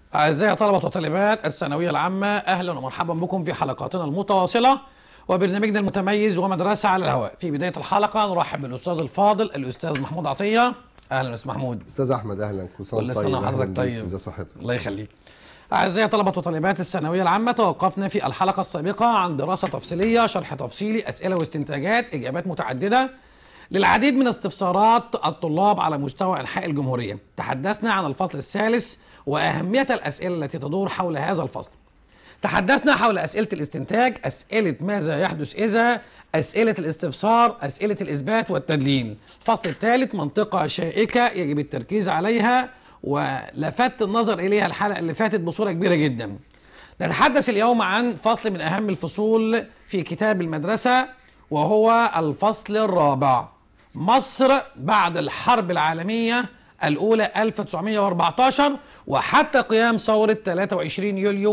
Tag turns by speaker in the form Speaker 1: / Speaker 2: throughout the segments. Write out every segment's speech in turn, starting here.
Speaker 1: أعزائي طلبة وطالبات الثانوية العامة أهلا ومرحبا بكم في حلقاتنا المتواصلة وبرنامجنا المتميز ومدرسة على الهواء في بداية الحلقة نرحب بالأستاذ الفاضل الأستاذ محمود عطية أهلا أستاذ محمود
Speaker 2: استاذ احمد اهلا كل سنه
Speaker 1: كل
Speaker 2: وأنت
Speaker 1: سنة
Speaker 2: طيب
Speaker 1: وحضرتك
Speaker 2: أهلاً بيك.
Speaker 1: طيب.
Speaker 2: ازي صحتك
Speaker 1: الله يخليك أعزائي طلبة وطالبات الثانوية العامة توقفنا في الحلقة السابقة عن دراسة تفصيلية شرح تفصيلي أسئلة واستنتاجات إجابات متعددة للعديد من استفسارات الطلاب على مستوى أنحاء الجمهورية تحدثنا عن الفصل الثالث وأهمية الأسئلة التي تدور حول هذا الفصل تحدثنا حول أسئلة الاستنتاج أسئلة ماذا يحدث إذا أسئلة الاستفسار أسئلة الإثبات والتدليل الفصل الثالث منطقة شائكة يجب التركيز عليها ولفت النظر إليها الحلقة اللي فاتت بصورة كبيرة جدا نتحدث اليوم عن فصل من أهم الفصول في كتاب المدرسة وهو الفصل الرابع مصر بعد الحرب العالمية الأولى 1914 وحتى قيام ثورة 23 يوليو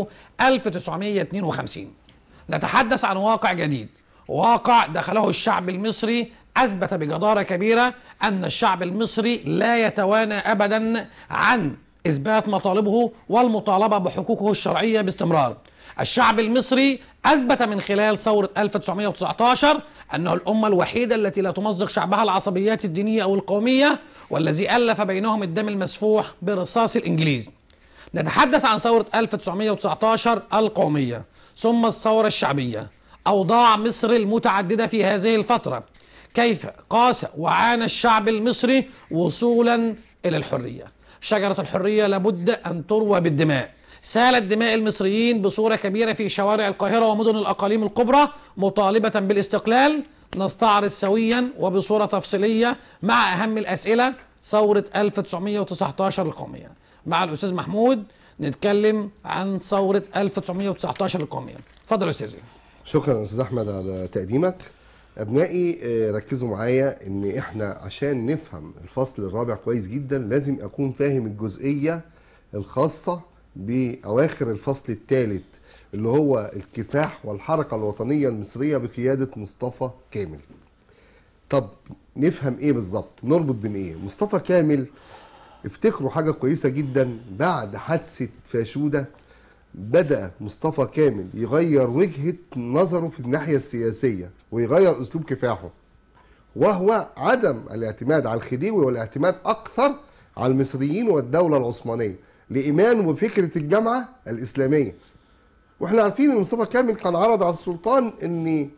Speaker 1: 1952 نتحدث عن واقع جديد واقع دخله الشعب المصري أثبت بجدارة كبيرة أن الشعب المصري لا يتوانى أبدا عن إثبات مطالبه والمطالبة بحقوقه الشرعية باستمرار الشعب المصري أثبت من خلال ثورة 1919 أنه الأمة الوحيدة التي لا تمزق شعبها العصبيات الدينية أو القومية والذي ألف بينهم الدم المسفوح برصاص الإنجليز نتحدث عن ثورة 1919 القومية ثم الثورة الشعبية أوضاع مصر المتعددة في هذه الفترة كيف قاس وعانى الشعب المصري وصولا إلى الحرية شجرة الحرية لابد أن تروى بالدماء سالت دماء المصريين بصورة كبيرة في شوارع القاهرة ومدن الأقاليم الكبرى مطالبة بالاستقلال نستعرض سويا وبصورة تفصيلية مع أهم الأسئلة ثورة 1919 القومية مع الأستاذ محمود نتكلم عن ثورة 1919 القومية اتفضل يا أستاذي
Speaker 2: شكرا استاذ احمد على تقديمك ابنائي آه، ركزوا معايا ان احنا عشان نفهم الفصل الرابع كويس جدا لازم اكون فاهم الجزئيه الخاصه باواخر الفصل الثالث اللي هو الكفاح والحركه الوطنيه المصريه بقياده مصطفى كامل طب نفهم ايه بالظبط نربط بين ايه مصطفى كامل افتكروا حاجه كويسه جدا بعد حادثه فاشوده بدأ مصطفى كامل يغير وجهة نظره في الناحية السياسية ويغير أسلوب كفاحه وهو عدم الاعتماد على الخديوي والاعتماد أكثر على المصريين والدولة العثمانية لإيمانه بفكرة الجامعة الإسلامية واحنا عارفين ان مصطفى كامل كان عرض على السلطان ان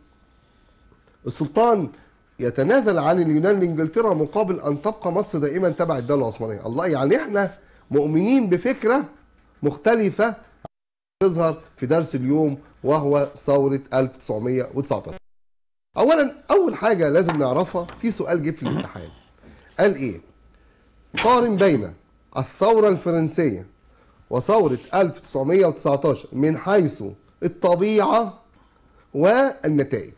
Speaker 2: السلطان يتنازل عن اليونان لانجلترا مقابل ان تبقى مصر دائما تبع الدوله العثمانيه الله يعني احنا مؤمنين بفكره مختلفه تظهر في درس اليوم وهو ثورة 1919 أولا أول حاجة لازم نعرفها في سؤال جه في الامتحان قال إيه؟ قارن بين الثورة الفرنسية وثورة 1919 من حيث الطبيعة والنتائج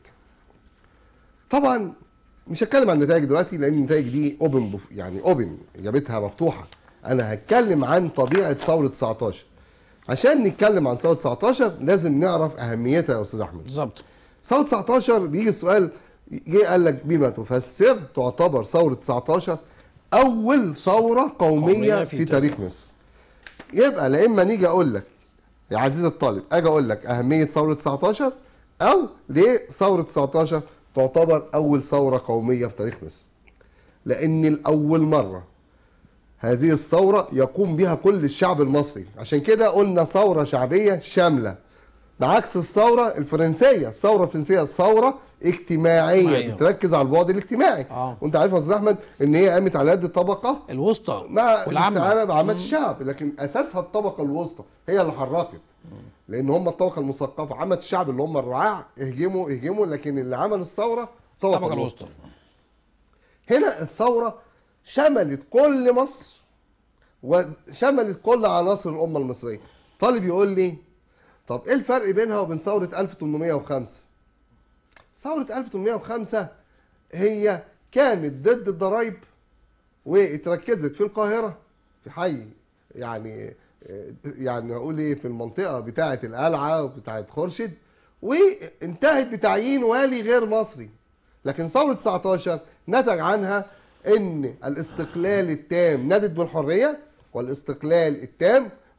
Speaker 2: طبعا مش هتكلم عن النتائج دلوقتي لان النتائج دي اوبن يعني اوبن اجابتها مفتوحه انا هتكلم عن طبيعه ثوره 19 عشان نتكلم عن ثوره 19 لازم نعرف اهميتها يا استاذ احمد
Speaker 1: بالظبط
Speaker 2: ثوره 19 بيجي السؤال جه قال لك بما تفسر تعتبر ثوره 19 اول ثوره قوميه,
Speaker 1: قومية
Speaker 2: في,
Speaker 1: في
Speaker 2: تاريخ مصر يبقى لا اما نيجي اقول لك يا عزيزي الطالب اجي اقول لك اهميه ثوره 19 او ليه ثوره 19 تعتبر اول ثوره قوميه في تاريخ مصر لان الاول مره هذه الثوره يقوم بها كل الشعب المصري عشان كده قلنا ثوره شعبيه شامله بعكس الثوره الفرنسيه الثوره الفرنسيه ثوره اجتماعيه
Speaker 1: اجتماعية.
Speaker 2: بتركز على البعد الاجتماعي
Speaker 1: اه
Speaker 2: وانت عارف يا استاذ احمد ان هي قامت على قد الطبقه
Speaker 1: الوسطى
Speaker 2: مع
Speaker 1: والعامة.
Speaker 2: الاستعانه بعامه
Speaker 1: مم.
Speaker 2: الشعب لكن اساسها الطبقه الوسطى هي اللي حركت لان هم الطبقه المثقفه عامه الشعب اللي هم الرعاع اهجموا اهجموا لكن اللي عمل الثوره الطبقه
Speaker 1: الطبقة
Speaker 2: الوسطى
Speaker 1: الوسطى
Speaker 2: هنا الثوره شملت كل مصر وشملت كل عناصر الامه المصريه طالب يقول لي طب ايه الفرق بينها وبين ثوره 1805 ثوره 1805 هي كانت ضد الضرايب واتركزت في القاهره في حي يعني يعني اقول ايه في المنطقه بتاعه القلعه وبتاعه خورشيد وانتهت بتعيين والي غير مصري لكن ثوره 19 نتج عنها ان الاستقلال التام نادت بالحريه والاستقلال التام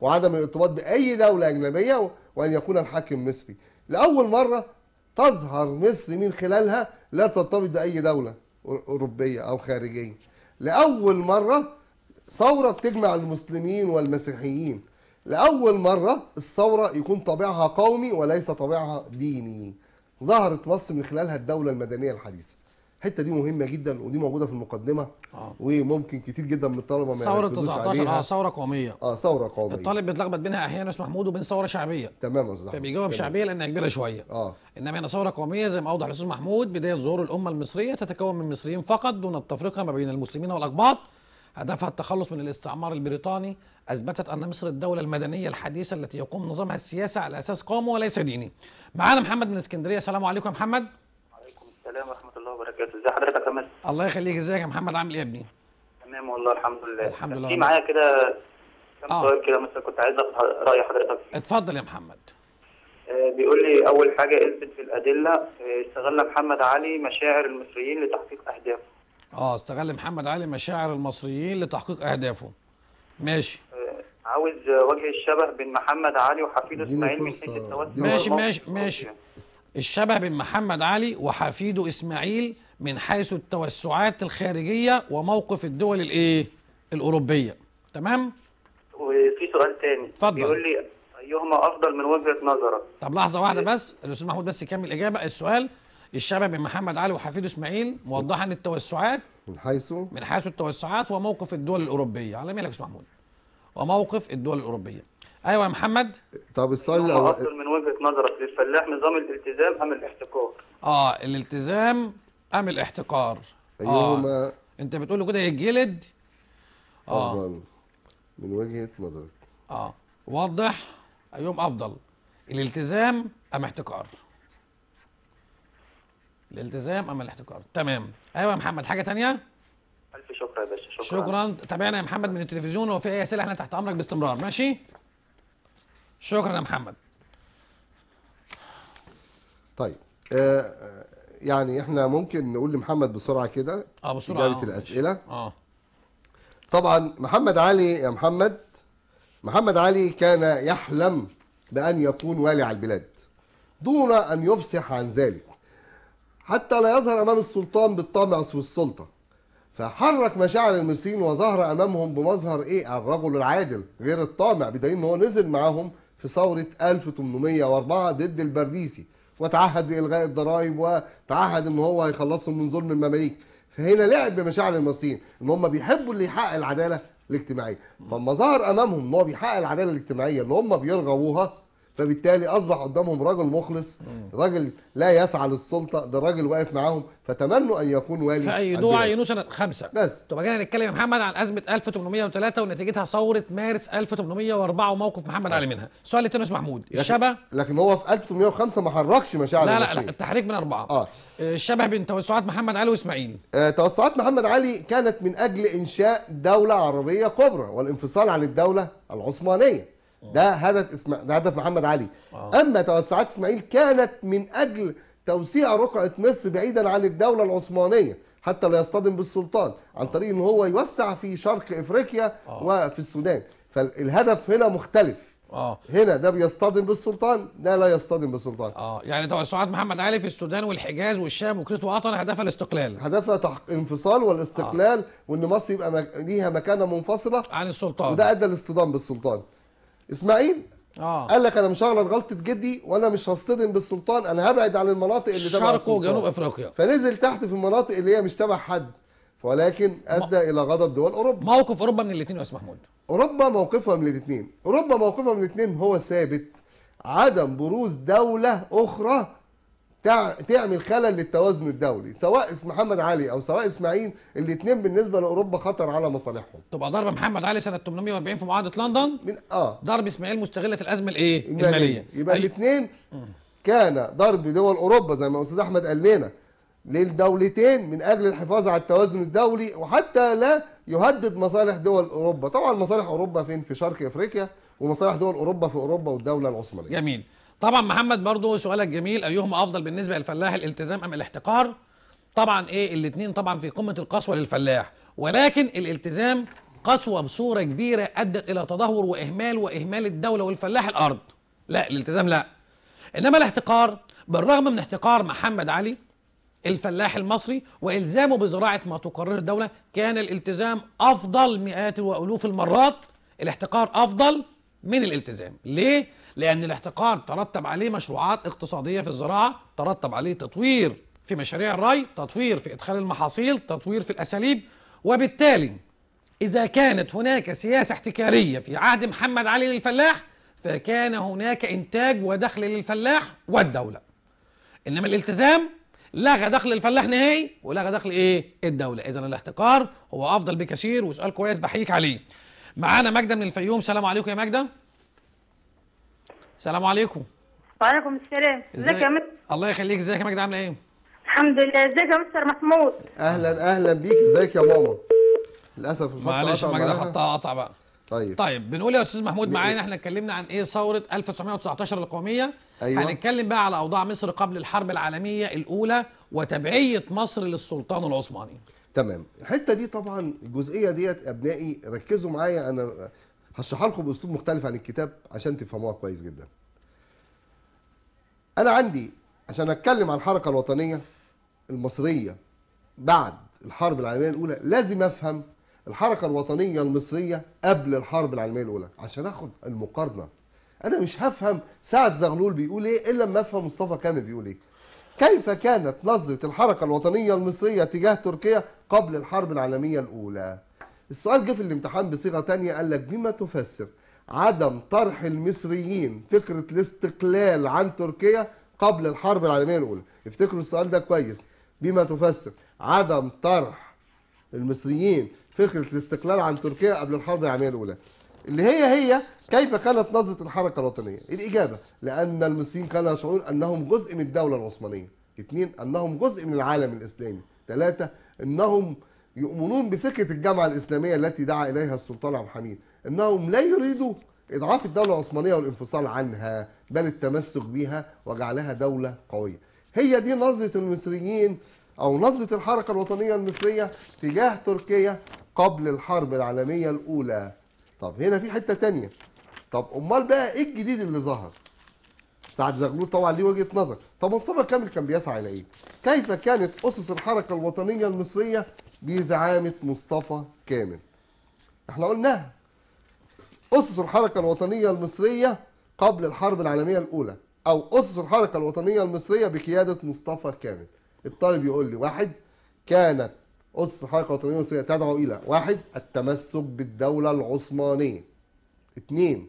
Speaker 2: وعدم الارتباط باي دوله اجنبيه و- وان يكون الحاكم مصري لاول مره تظهر مصر من خلالها لا ترتبط باي دوله أور- اوروبيه او خارجيه لاول مره ثوره بتجمع المسلمين والمسيحيين لاول مره الثوره يكون طابعها قومي وليس طابعها ديني ظهرت مصر من خلالها الدوله المدنيه الحديثه الحته دي مهمه جدا ودي موجوده في المقدمه
Speaker 1: اه
Speaker 2: وممكن كتير جدا من الطلبه ما
Speaker 1: ثوره
Speaker 2: يركزوش
Speaker 1: 19 اه
Speaker 2: عليها
Speaker 1: ثوره قوميه
Speaker 2: اه ثوره قوميه
Speaker 1: الطالب بيتلخبط بينها احيانا يا استاذ محمود وبين ثوره شعبيه
Speaker 2: تمام يا أستاذ أحمد.
Speaker 1: فبيجاوب
Speaker 2: تمام.
Speaker 1: شعبيه لانها كبيره شويه
Speaker 2: اه
Speaker 1: انما هنا ثوره قوميه زي ما اوضح الاستاذ محمود بدايه ظهور الامه المصريه تتكون من مصريين فقط دون التفرقه ما بين المسلمين والاقباط هدفها التخلص من الاستعمار البريطاني اثبتت ان مصر الدوله المدنيه الحديثه التي يقوم نظامها السياسي على اساس قومي وليس ديني معانا محمد من اسكندريه السلام عليكم يا محمد
Speaker 3: وعليكم السلام ورحمة الله وبركاته، ازي حضرتك يا مس؟
Speaker 1: الله يخليك ازيك يا محمد عامل ايه يا ابني
Speaker 3: تمام والله الحمد لله.
Speaker 1: الحمد
Speaker 3: بس
Speaker 1: لله
Speaker 3: في
Speaker 1: والله.
Speaker 3: معايا كده كام
Speaker 1: آه.
Speaker 3: سؤال كده مثلا كنت عايز اخد رأي حضرتك فيه.
Speaker 1: اتفضل يا محمد
Speaker 3: آه، بيقول لي أول حاجة اثبت في الأدلة آه، استغل محمد علي مشاعر المصريين لتحقيق أهدافه.
Speaker 1: اه استغل محمد علي مشاعر المصريين لتحقيق اهدافه ماشي
Speaker 3: آه، عاوز آه، وجه الشبه بين محمد علي وحفيده
Speaker 2: اديني
Speaker 3: إسماعيل من
Speaker 2: فرصة.
Speaker 3: حيث التوسع
Speaker 2: اديني
Speaker 1: ماشي
Speaker 3: والموقف
Speaker 1: ماشي ماشي الشبه بين محمد علي وحفيده اسماعيل من حيث التوسعات الخارجيه وموقف الدول الايه الاوروبيه تمام
Speaker 3: وفي سؤال تاني
Speaker 1: اتفضل.
Speaker 3: بيقول لي أيهما أفضل من وجهة نظرك؟
Speaker 1: طب لحظه واحده بس الاستاذ محمود بس يكمل الاجابه السؤال الشبه بين محمد علي وحفيده اسماعيل موضحا التوسعات
Speaker 2: من حيث
Speaker 1: من حيث التوسعات وموقف الدول الاوروبيه على مالك يا استاذ محمود وموقف الدول الاوروبيه ايوه يا محمد
Speaker 2: طب السؤال
Speaker 3: أيهما
Speaker 2: الأول
Speaker 3: أفضل من وجهة نظرك للفلاح نظام الالتزام أم الاحتكار؟
Speaker 1: اه الالتزام ام الاحتقار اه
Speaker 2: أيهما
Speaker 1: انت بتقول له كده يتجلد اه
Speaker 2: أفضل من وجهة نظرك
Speaker 1: اه وضح ايهم افضل الالتزام ام احتكار الالتزام ام الاحتكار تمام ايوه يا محمد حاجه تانية
Speaker 3: ألف شكر يا باشا شكرا,
Speaker 1: شكرا تابعنا يا محمد من التلفزيون وفي اي اسئله احنا تحت امرك باستمرار ماشي شكرا يا محمد
Speaker 2: طيب آه آه، يعني احنا ممكن نقول لمحمد بسرعة كده
Speaker 1: اه بسرعه
Speaker 2: إجابة
Speaker 1: آه، ماشي.
Speaker 2: الأسئلة
Speaker 1: اه
Speaker 2: طبعا محمد علي يا محمد محمد علي كان يحلم بأن يكون والي على البلاد دون أن يفصح عن ذلك حتى لا يظهر أمام السلطان بالطمع والسلطة فحرك مشاعر المصريين وظهر أمامهم بمظهر إيه الرجل العادل غير الطامع بدليل إن هو نزل معاهم في ثورة 1804 ضد البرديسي وتعهد بإلغاء الضرائب وتعهد إن هو هيخلصهم من ظلم المماليك فهنا لعب بمشاعر المصريين ان هم بيحبوا اللي يحقق العداله الاجتماعيه فلما ظهر امامهم ان هو بيحقق العداله الاجتماعيه اللي هم بيرغبوها فبالتالي اصبح قدامهم راجل مخلص راجل لا يسعى للسلطه ده راجل واقف معاهم فتمنوا ان يكون والي
Speaker 1: فأيدوه
Speaker 2: البلاد.
Speaker 1: عينوه سنة خمسة
Speaker 2: بس
Speaker 1: طب جينا نتكلم يا محمد عن أزمة 1803 ونتيجتها ثورة مارس 1804 وموقف محمد علي منها السؤال التاني يا أستاذ محمود
Speaker 2: لكن-
Speaker 1: الشبه
Speaker 2: لكن هو في 1805 ما حركش مشاعر
Speaker 1: لا لا لا
Speaker 2: المصريين.
Speaker 1: التحريك من أربعة
Speaker 2: اه
Speaker 1: الشبه بين توسعات محمد علي وإسماعيل
Speaker 2: آه، توسعات محمد علي كانت من اجل انشاء دوله عربيه كبرى والانفصال عن الدوله العثمانيه ده هدف اسم... ده هدف محمد علي
Speaker 1: آه.
Speaker 2: اما توسعات اسماعيل كانت من اجل توسيع رقعه مصر بعيدا عن الدوله العثمانيه حتى لا يصطدم بالسلطان عن طريق ان هو يوسع في شرق افريقيا
Speaker 1: آه.
Speaker 2: وفي السودان فالهدف هنا مختلف
Speaker 1: اه
Speaker 2: هنا ده بيصطدم بالسلطان ده لا يصطدم بالسلطان
Speaker 1: اه يعني توسعات محمد علي في السودان والحجاز والشام وكريت وقطر هدفها الاستقلال
Speaker 2: هدفها تحقيق الانفصال والاستقلال وان مصر يبقى مك... ليها مكانه منفصله
Speaker 1: عن السلطان
Speaker 2: وده ادى الاصطدام بالسلطان اسماعيل
Speaker 1: اه
Speaker 2: قال لك انا مش هغلط غلطه جدي وانا مش هصطدم بالسلطان انا هبعد عن المناطق اللي تبع
Speaker 1: شرق
Speaker 2: السلطان.
Speaker 1: وجنوب افريقيا
Speaker 2: فنزل تحت في المناطق اللي هي مش تبع حد ولكن ادى الى غضب دول اوروبا
Speaker 1: موقف اوروبا من الاثنين يا استاذ محمود
Speaker 2: اوروبا موقفها من الاثنين اوروبا موقفها من الاثنين هو ثابت عدم بروز دوله اخرى تع- تعمل خلل للتوازن الدولي سواء اسم محمد علي او سواء اسماعيل الاثنين بالنسبه لاوروبا خطر على مصالحهم
Speaker 1: تبقى ضرب محمد علي سنه 840 في معاهده لندن
Speaker 2: من اه
Speaker 1: ضرب اسماعيل مستغله الازمه الايه
Speaker 2: الماليه
Speaker 1: الماليه
Speaker 2: يبقى
Speaker 1: أي-
Speaker 2: الاثنين كان ضرب دول اوروبا زي ما استاذ احمد قال لنا للدولتين من اجل الحفاظ على التوازن الدولي وحتى لا يهدد مصالح دول اوروبا طبعا مصالح اوروبا فين في شرق افريقيا ومصالح دول اوروبا في اوروبا والدوله العثمانيه
Speaker 1: جميل طبعا محمد برضو سؤالك جميل ايهما افضل بالنسبه للفلاح الالتزام ام الاحتقار طبعا ايه الاثنين طبعا في قمه القسوه للفلاح ولكن الالتزام قسوة بصورة كبيرة أدت إلى تدهور وإهمال وإهمال الدولة والفلاح الأرض لا الالتزام لا إنما الاحتقار بالرغم من احتقار محمد علي الفلاح المصري والزامه بزراعه ما تقرره الدوله كان الالتزام افضل مئات والوف المرات الاحتقار افضل من الالتزام ليه لان الاحتقار ترتب عليه مشروعات اقتصاديه في الزراعه ترتب عليه تطوير في مشاريع الري تطوير في ادخال المحاصيل تطوير في الاساليب وبالتالي اذا كانت هناك سياسه احتكاريه في عهد محمد علي للفلاح فكان هناك انتاج ودخل للفلاح والدوله انما الالتزام لغى دخل الفلاح نهائي ولغى دخل ايه الدوله اذا الاحتكار هو افضل بكثير وسؤال كويس بحييك عليه معانا ماجده من الفيوم سلام عليكم يا ماجده سلام عليكم
Speaker 4: وعليكم السلام ازيك يا مستر
Speaker 1: الله يخليك ازيك يا ماجده عامله ايه
Speaker 4: الحمد لله ازيك يا مستر محمود
Speaker 2: اهلا اهلا بيك ازيك يا ماما للاسف الخط
Speaker 1: معلش
Speaker 2: قطع
Speaker 1: ماجده
Speaker 2: معاها.
Speaker 1: خطها قطع بقى
Speaker 2: طيب
Speaker 1: طيب بنقول يا استاذ محمود
Speaker 2: بإيه؟
Speaker 1: معانا احنا اتكلمنا عن ايه ثوره 1919 القوميه
Speaker 2: أيوة.
Speaker 1: هنتكلم بقى على اوضاع مصر قبل الحرب العالميه الاولى وتبعيه مصر للسلطان العثماني
Speaker 2: تمام الحته دي طبعا الجزئيه ديت ابنائي ركزوا معايا انا هشرحها لكم باسلوب مختلف عن الكتاب عشان تفهموها كويس جدا انا عندي عشان اتكلم عن الحركه الوطنيه المصريه بعد الحرب العالميه الاولى لازم افهم الحركه الوطنيه المصريه قبل الحرب العالميه الاولى عشان اخد المقارنه انا مش هفهم سعد زغلول بيقول ايه الا لما افهم مصطفى كامل بيقول ايه كيف كانت نظرة الحركة الوطنية المصرية تجاه تركيا قبل الحرب العالمية الأولى؟ السؤال جه في الامتحان بصيغة تانية قال لك بما تفسر عدم طرح المصريين فكرة الاستقلال عن تركيا قبل الحرب العالمية الأولى افتكروا السؤال ده كويس بما تفسر عدم طرح المصريين فكرة الاستقلال عن تركيا قبل الحرب العالمية الأولى اللي هي هي كيف كانت نظرة الحركة الوطنية الإجابة لأن المصريين كانوا يشعرون أنهم جزء من الدولة العثمانية اثنين أنهم جزء من العالم الإسلامي ثلاثة أنهم يؤمنون بفكرة الجامعة الإسلامية التي دعا إليها السلطان عبد الحميد أنهم لا يريدوا إضعاف الدولة العثمانية والانفصال عنها بل التمسك بها وجعلها دولة قوية هي دي نظرة المصريين أو نظرة الحركة الوطنية المصرية تجاه تركيا قبل الحرب العالمية الأولى طب هنا في حتة تانية طب أمال بقى إيه الجديد اللي ظهر سعد زغلول طبعا ليه وجهة نظر طب مصطفى كامل كان بيسعى إلى إيه كيف كانت أسس الحركة الوطنية المصرية بزعامة مصطفى كامل احنا قلناها أسس الحركة الوطنية المصرية قبل الحرب العالمية الأولى أو أسس الحركة الوطنية المصرية بقيادة مصطفى كامل الطالب يقول لي واحد كانت أسس الحركة الوطنية المصرية تدعو إلى واحد التمسك بالدولة العثمانية اثنين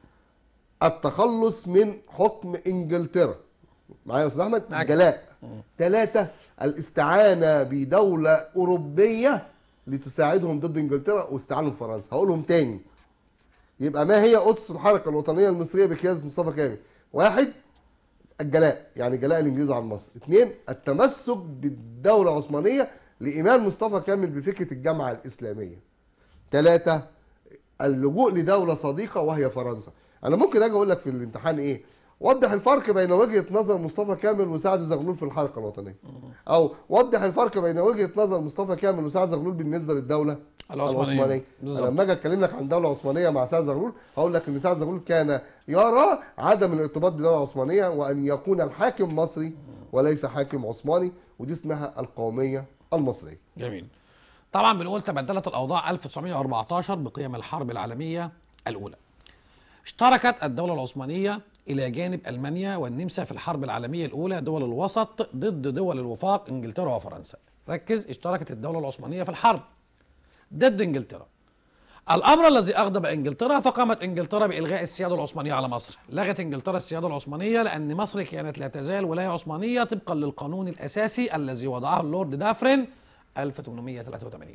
Speaker 2: التخلص من حكم إنجلترا معايا يا أستاذ أحمد
Speaker 1: معاك.
Speaker 2: جلاء ثلاثة الاستعانة بدولة أوروبية لتساعدهم ضد إنجلترا واستعانوا بفرنسا هقولهم تاني يبقى ما هي أسس الحركة الوطنية المصرية بقيادة مصطفى كامل واحد الجلاء يعني جلاء الإنجليز عن مصر اثنين التمسك بالدولة العثمانية لإيمان مصطفى كامل بفكرة الجامعة الإسلامية ثلاثة اللجوء لدولة صديقة وهي فرنسا أنا ممكن أجي أقول لك في الامتحان إيه وضح الفرق بين وجهة نظر مصطفى كامل وسعد زغلول في الحركة الوطنية أو وضح الفرق بين وجهة نظر مصطفى كامل وسعد زغلول بالنسبة للدولة
Speaker 1: العثمانية.
Speaker 2: العثمانية
Speaker 1: بالظبط.
Speaker 2: أنا لما أجي أتكلم لك عن دولة عثمانية مع سعد زغلول هقول لك إن سعد زغلول كان يرى عدم الارتباط بالدولة العثمانية وأن يكون الحاكم مصري وليس حاكم عثماني ودي اسمها القومية المصرية
Speaker 1: جميل طبعا بنقول تبدلت الاوضاع 1914 بقيام الحرب العالميه الاولى اشتركت الدوله العثمانيه الى جانب المانيا والنمسا في الحرب العالميه الاولى دول الوسط ضد دول الوفاق انجلترا وفرنسا ركز اشتركت الدوله العثمانيه في الحرب ضد انجلترا الامر الذي اغضب انجلترا فقامت انجلترا بالغاء السياده العثمانيه على مصر لغت انجلترا السياده العثمانيه لان مصر كانت لا تزال ولايه عثمانيه طبقا للقانون الاساسي الذي وضعه اللورد دافرين 1883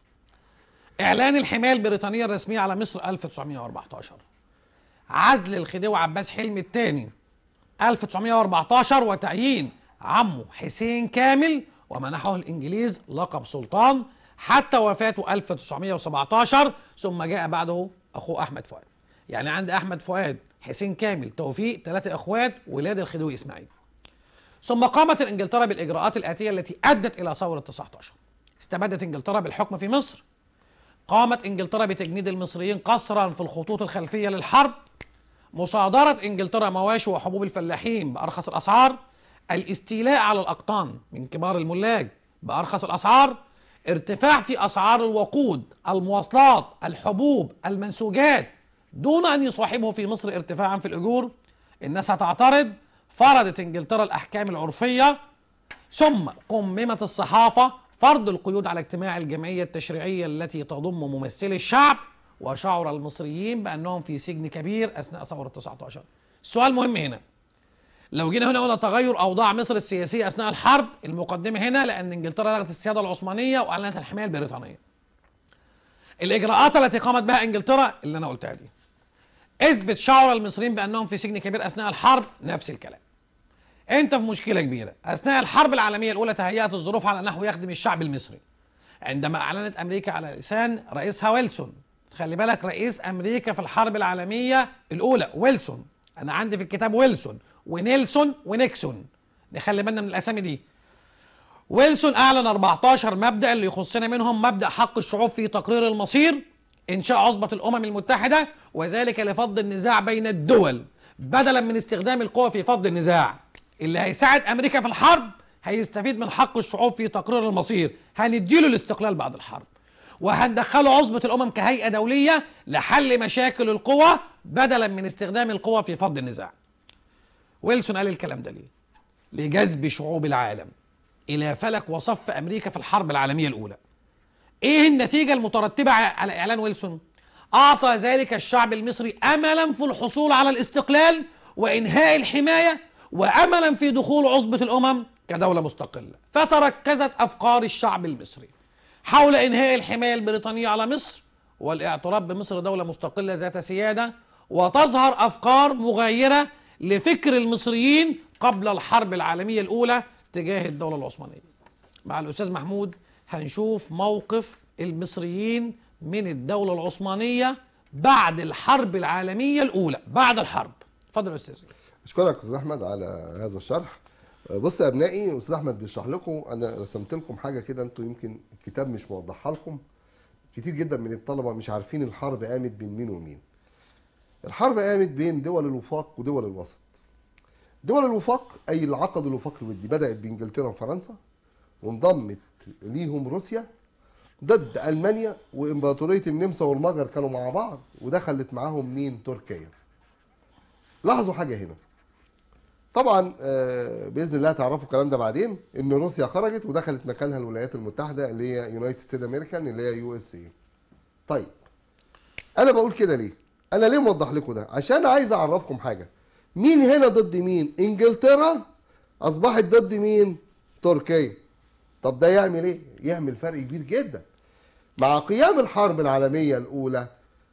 Speaker 1: اعلان الحمايه البريطانيه الرسميه على مصر 1914 عزل الخديوي عباس حلمي الثاني 1914 وتعيين عمه حسين كامل ومنحه الانجليز لقب سلطان حتى وفاته 1917 ثم جاء بعده اخوه احمد فؤاد يعني عند احمد فؤاد حسين كامل توفيق ثلاثه اخوات ولاد الخديوي اسماعيل ثم قامت انجلترا بالاجراءات الاتيه التي ادت الى ثوره 19 استبدت انجلترا بالحكم في مصر قامت انجلترا بتجنيد المصريين قسرا في الخطوط الخلفيه للحرب مصادره انجلترا مواشي وحبوب الفلاحين بارخص الاسعار الاستيلاء على الاقطان من كبار الملاك بارخص الاسعار ارتفاع في اسعار الوقود المواصلات الحبوب المنسوجات دون ان يصاحبه في مصر ارتفاعا في الاجور الناس هتعترض فرضت انجلترا الاحكام العرفيه ثم قممت الصحافه فرض القيود على اجتماع الجمعيه التشريعيه التي تضم ممثلي الشعب وشعر المصريين بانهم في سجن كبير اثناء ثوره 19 السؤال مهم هنا لو جينا هنا قلنا تغير اوضاع مصر السياسيه اثناء الحرب المقدمه هنا لان انجلترا لغت السياده العثمانيه واعلنت الحمايه البريطانيه الاجراءات التي قامت بها انجلترا اللي انا قلتها دي اثبت شعر المصريين بانهم في سجن كبير اثناء الحرب نفس الكلام انت في مشكله كبيره اثناء الحرب العالميه الاولى تهيأت الظروف على نحو يخدم الشعب المصري عندما اعلنت امريكا على لسان رئيسها ويلسون خلي بالك رئيس امريكا في الحرب العالميه الاولى ويلسون انا عندي في الكتاب ويلسون ونيلسون ونيكسون نخلي بالنا من الاسامي دي ويلسون اعلن 14 مبدا اللي يخصنا منهم مبدا حق الشعوب في تقرير المصير انشاء عصبه الامم المتحده وذلك لفض النزاع بين الدول بدلا من استخدام القوى في فض النزاع اللي هيساعد امريكا في الحرب هيستفيد من حق الشعوب في تقرير المصير هنديله الاستقلال بعد الحرب وهندخله عصبة الأمم كهيئة دولية لحل مشاكل القوى بدلا من استخدام القوى في فض النزاع ويلسون قال الكلام ده ليه؟ لجذب شعوب العالم إلى فلك وصف أمريكا في الحرب العالمية الأولى إيه النتيجة المترتبة على إعلان ويلسون؟ أعطى ذلك الشعب المصري أملا في الحصول على الاستقلال وإنهاء الحماية وأملا في دخول عصبة الأمم كدولة مستقلة فتركزت أفكار الشعب المصري حول إنهاء الحماية البريطانية على مصر والاعتراف بمصر دولة مستقلة ذات سيادة وتظهر أفكار مغايرة لفكر المصريين قبل الحرب العالمية الأولى تجاه الدولة العثمانية مع الأستاذ محمود هنشوف موقف المصريين من الدولة العثمانية بعد الحرب العالمية الأولى بعد الحرب اتفضل يا أستاذ
Speaker 2: اشكرك استاذ احمد على هذا الشرح بص يا ابنائي استاذ احمد بيشرح لكم انا رسمت لكم حاجه كده انتوا يمكن الكتاب مش موضحها لكم كتير جدا من الطلبه مش عارفين الحرب قامت بين مين ومين الحرب قامت بين دول الوفاق ودول الوسط دول الوفاق اي العقد الوفاق الودي بدات بانجلترا وفرنسا وانضمت ليهم روسيا ضد المانيا وامبراطوريه النمسا والمجر كانوا مع بعض ودخلت معاهم مين تركيا لاحظوا حاجه هنا طبعا آه، باذن الله تعرفوا الكلام ده بعدين ان روسيا خرجت ودخلت مكانها الولايات المتحده اللي هي يونايتد ستيت امريكان اللي هي يو اس اي طيب انا بقول كده ليه انا ليه موضح لكم ده عشان عايز اعرفكم حاجه مين هنا ضد مين انجلترا اصبحت ضد مين تركيا طب ده يعمل ايه يعمل فرق كبير جدا مع قيام الحرب العالميه الاولى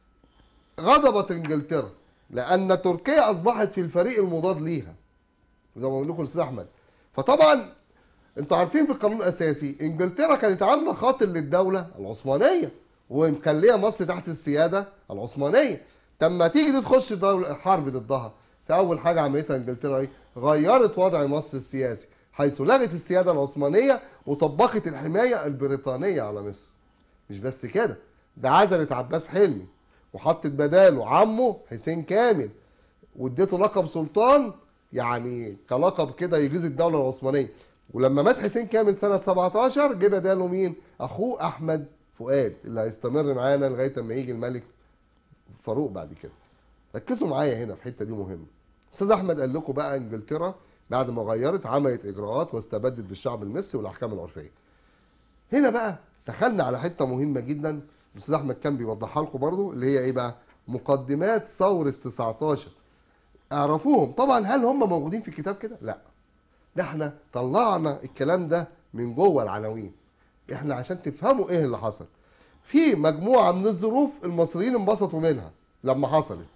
Speaker 2: غضبت انجلترا لان تركيا اصبحت في الفريق المضاد ليها زي ما بقول لكم الاستاذ احمد فطبعا انتوا عارفين في القانون الاساسي انجلترا كانت عامله خاطر للدوله العثمانيه ومخليه مصر تحت السياده العثمانيه طب ما تيجي تخش دولة حرب ضدها فاول حاجه عملتها انجلترا ايه غيرت وضع مصر السياسي حيث لغت السياده العثمانيه وطبقت الحمايه البريطانيه على مصر مش بس كده ده عزلت عباس حلمي وحطت بداله عمه حسين كامل واديته لقب سلطان يعني كلقب كده يغيظ الدوله العثمانيه ولما مات حسين كامل سنه 17 جه بداله مين؟ اخوه احمد فؤاد اللي هيستمر معانا لغايه اما يجي الملك فاروق بعد كده. ركزوا معايا هنا في الحته دي مهمه. استاذ احمد قال لكم بقى انجلترا بعد ما غيرت عملت اجراءات واستبدت بالشعب المصري والاحكام العرفيه. هنا بقى دخلنا على حته مهمه جدا الاستاذ احمد كان بيوضحها لكم برضو اللي هي ايه بقى؟ مقدمات ثوره 19 اعرفوهم طبعا هل هم موجودين في الكتاب كده لا ده احنا طلعنا الكلام ده من جوه العناوين احنا عشان تفهموا ايه اللي حصل في مجموعه من الظروف المصريين انبسطوا منها لما حصلت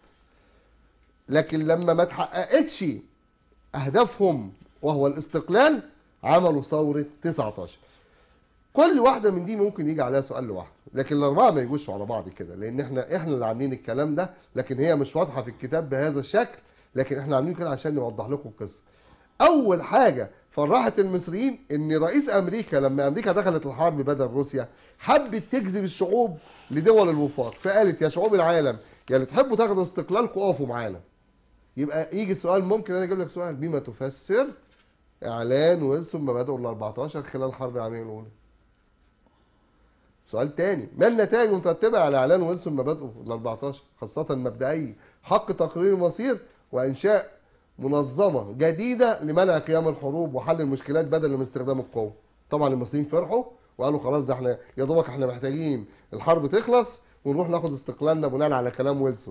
Speaker 2: لكن لما ما اتحققتش اهدافهم وهو الاستقلال عملوا ثوره 19 كل واحده من دي ممكن يجي عليها سؤال لوحده لكن الاربعه ما يجوش على بعض كده لان احنا احنا اللي عاملين الكلام ده لكن هي مش واضحه في الكتاب بهذا الشكل لكن احنا عاملين كده عشان نوضح لكم القصه اول حاجه فرحت المصريين ان رئيس امريكا لما امريكا دخلت الحرب بدل روسيا حبت تجذب الشعوب لدول الوفاق فقالت يا شعوب العالم يا اللي تحبوا تاخدوا استقلالكم اقفوا معانا يبقى يجي السؤال ممكن انا اجيب لك سؤال بما تفسر اعلان ويلسون مبادئه ال 14 خلال الحرب العالميه الاولى سؤال تاني ما النتائج المترتبه على اعلان ويلسون مبادئه ال 14 خاصه مبدئي حق تقرير المصير وانشاء منظمه جديده لمنع قيام الحروب وحل المشكلات بدلا من استخدام القوه طبعا المصريين فرحوا وقالوا خلاص ده احنا يا دوبك احنا محتاجين الحرب تخلص ونروح ناخد استقلالنا بناء على كلام ويلسون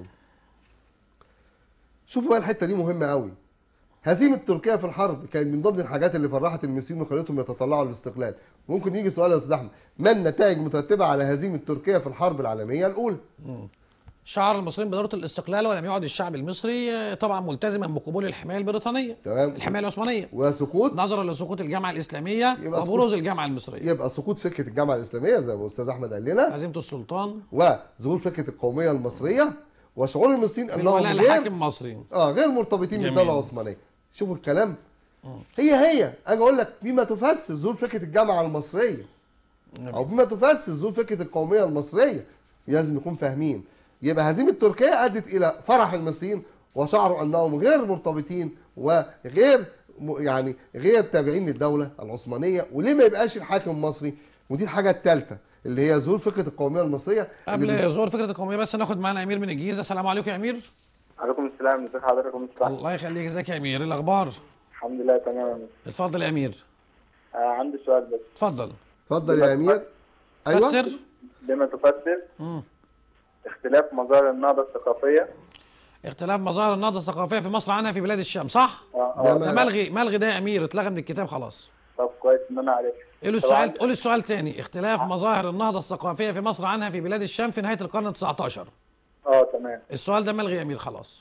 Speaker 2: شوفوا بقى الحته دي مهمه قوي هزيمه تركيا في الحرب كانت من ضمن الحاجات اللي فرحت المصريين وخلتهم يتطلعوا للاستقلال ممكن يجي سؤال يا استاذ احمد ما النتائج المترتبه على هزيمه تركيا في الحرب العالميه الاولى
Speaker 1: شعر المصريين بضروره الاستقلال ولم يعد الشعب المصري آه، طبعا ملتزما بقبول الحمايه البريطانيه
Speaker 2: تمام
Speaker 1: الحمايه العثمانيه
Speaker 2: وسقوط
Speaker 1: نظرا لسقوط الجامعه الاسلاميه
Speaker 2: يبقى
Speaker 1: وبروز الجامعه المصريه
Speaker 2: يبقى سقوط فكره الجامعه الاسلاميه زي ما الاستاذ احمد قال لنا
Speaker 1: هزيمه السلطان
Speaker 2: وظهور فكره القوميه المصريه وشعور المصريين انهم
Speaker 1: بالولاء
Speaker 2: غير
Speaker 1: لحاكم مصري
Speaker 2: اه غير مرتبطين
Speaker 1: جميل.
Speaker 2: بالدوله العثمانيه شوفوا الكلام
Speaker 1: مم.
Speaker 2: هي هي اجي اقول لك بما تفسر ظهور فكره الجامعه المصريه او بما تفسر ظهور فكره القوميه المصريه لازم نكون فاهمين يبقى هزيمه تركيا ادت الى فرح المصريين وشعروا انهم غير مرتبطين وغير م- يعني غير تابعين للدوله العثمانيه وليه ما يبقاش الحاكم المصري ودي الحاجه الثالثه اللي هي ظهور فكره القوميه المصريه اللي
Speaker 1: قبل ظهور فكره القوميه بس ناخد معانا امير من الجيزه السلام عليكم يا امير
Speaker 3: عليكم السلام ازي حضراتكم السلام
Speaker 1: الله يخليك ازيك يا امير إيه الاخبار
Speaker 3: الحمد لله تمام
Speaker 1: اتفضل يا امير
Speaker 3: آه عندي سؤال بس
Speaker 1: اتفضل
Speaker 2: اتفضل يا امير ايوه
Speaker 1: فسر
Speaker 3: بما تفسر
Speaker 1: مم.
Speaker 3: اختلاف مظاهر النهضة الثقافية
Speaker 1: اختلاف مظاهر النهضه الثقافيه في مصر عنها في بلاد الشام صح
Speaker 3: اه
Speaker 2: ده
Speaker 3: اه
Speaker 1: ده ملغي ملغي ده يا امير اتلغى من الكتاب خلاص
Speaker 3: طب كويس ان انا عرفت
Speaker 1: قول
Speaker 3: طبعاً.
Speaker 1: السؤال قول السؤال تاني اختلاف مظاهر النهضه الثقافيه في مصر عنها في بلاد الشام في نهايه القرن ال 19
Speaker 3: اه تمام
Speaker 1: السؤال ده ملغي يا امير خلاص